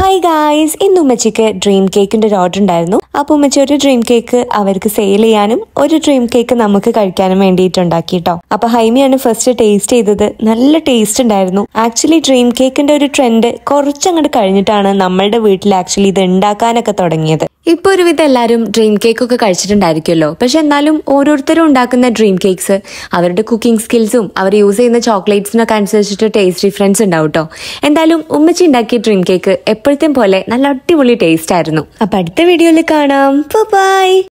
hi guys ഇന്ന് ഉമ്മച്ചിക്ക് dream കേക്കിന്റെ ഒരു ഓർഡർ ഉണ്ടായിരുന്നു അപ്പൊ ഉമ്മച്ചി ഒരു ഡ്രീം കേക്ക് അവർക്ക് സെയിൽ ചെയ്യാനും ഒരു ഡ്രീം കേക്ക് നമുക്ക് കഴിക്കാനും വേണ്ടിയിട്ട് ഉണ്ടാക്കി കേട്ടോ അപ്പൊ ഹൈമിയാണ് ഫസ്റ്റ് ടേസ്റ്റ് ചെയ്തത് നല്ല ടേസ്റ്റ് ഉണ്ടായിരുന്നു ആക്ച്വലി ഡ്രീം കേക്കിന്റെ ഒരു ട്രെൻഡ് കുറച്ചങ്ങോട്ട് കഴിഞ്ഞിട്ടാണ് നമ്മളുടെ വീട്ടിൽ ആക്ച്വലി ഇത് ഉണ്ടാക്കാനൊക്കെ തുടങ്ങിയത് ഇപ്പൊ ഒരുവിധം എല്ലാവരും ഡ്രീം കേക്ക് ഒക്കെ കഴിച്ചിട്ടുണ്ടായിരിക്കുമല്ലോ പക്ഷെ എന്നാലും ഓരോരുത്തരും ഉണ്ടാക്കുന്ന ഡ്രീം കേക്ക്സ് അവരുടെ കുക്കിംഗ് സ്കിൽസും അവർ യൂസ് ചെയ്യുന്ന ചോക്ലേറ്റ്സിനൊക്കെ അനുസരിച്ചിട്ട് ടേസ്റ്റ് ഡിഫറൻസ് ഉണ്ടാവും കേട്ടോ എന്തായാലും ഉമ്മച്ചി ഉണ്ടാക്കിയ ഡ്രീം കേക്ക് എപ്പോഴത്തെയും പോലെ നല്ല അടിപൊളി ടേസ്റ്റ് ആയിരുന്നു അപ്പൊ അടുത്ത വീഡിയോയിൽ കാണാം ബൈ